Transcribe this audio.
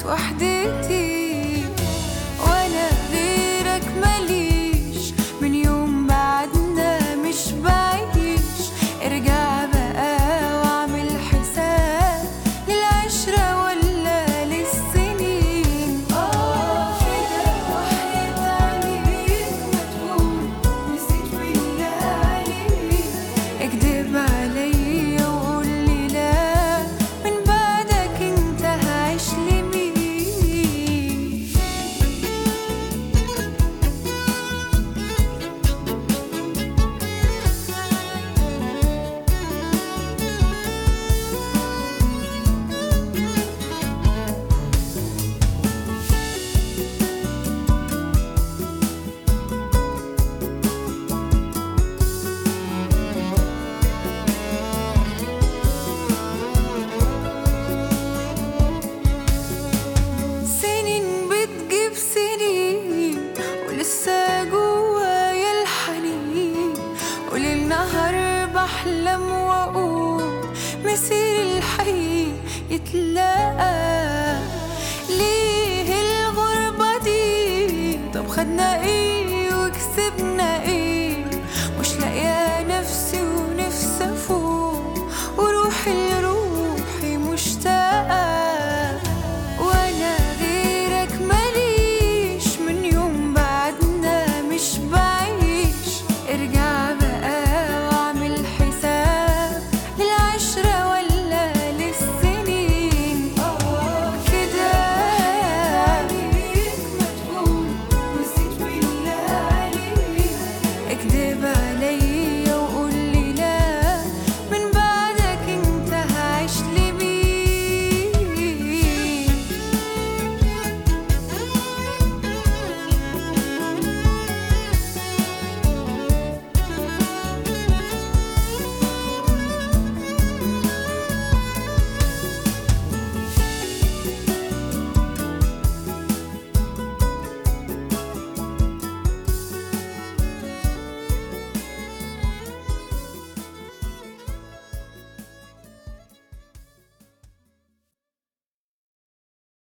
بس وحدتي وانا غيرك ماليش من يوم بعدنا مش بعيش ارجع بقى واعمل حساب للعشرة ولا للسنين اه كده وحياة عينيك ما تكون نسيت بالله عليك اكدب عليا وقول لي لا من بعدك انت هعيش لمين سنين بتجيب سنين ولسه جوايا الحنين وليل نهار بحلم واقول مسير الحي يتلاقى ليه الغربة دي طب خدنا ايه وكسبنا ايه